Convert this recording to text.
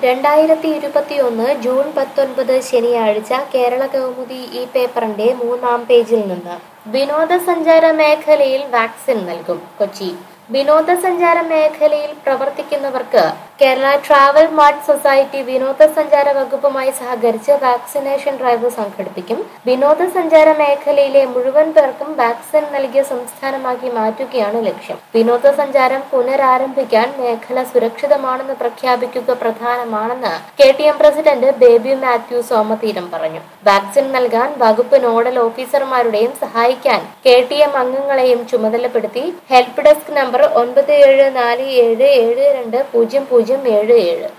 രണ്ടായിരത്തി ഇരുപത്തിയൊന്ന് ജൂൺ പത്തൊൻപത് ശനിയാഴ്ച കേരള കൗമുദി ഈ പേപ്പറിന്റെ മൂന്നാം പേജിൽ നിന്ന് വിനോദസഞ്ചാര മേഖലയിൽ വാക്സിൻ നൽകും കൊച്ചി വിനോദസഞ്ചാര മേഖലയിൽ പ്രവർത്തിക്കുന്നവർക്ക് കേരള ട്രാവൽ മാർട്ട് സൊസൈറ്റി വിനോദസഞ്ചാര വകുപ്പുമായി സഹകരിച്ച് വാക്സിനേഷൻ ഡ്രൈവ് സംഘടിപ്പിക്കും വിനോദസഞ്ചാര മേഖലയിലെ മുഴുവൻ പേർക്കും വാക്സിൻ നൽകിയ സംസ്ഥാനമാക്കി മാറ്റുകയാണ് ലക്ഷ്യം വിനോദസഞ്ചാരം പുനരാരംഭിക്കാൻ മേഖല സുരക്ഷിതമാണെന്ന് പ്രഖ്യാപിക്കുക പ്രധാനമാണെന്ന് K T M president Baby Mathew Somatheeram പറഞ്ഞു വാക്സിൻ നൽകാൻ വകുപ്പ് നോഡൽ ഓഫീസർമാരുടെയും സഹായിക്കാൻ കെ ടി എം അംഗങ്ങളെയും ചുമതലപ്പെടുത്തി ഹെൽപ്പ് ഡെസ്ക് നമ്പർ ഒൻപത് ഏഴ് നാല് ഏഴ് ഏഴ് രണ്ട് പൂജ്യം പൂജ്യം ഏഴ് ഏഴ്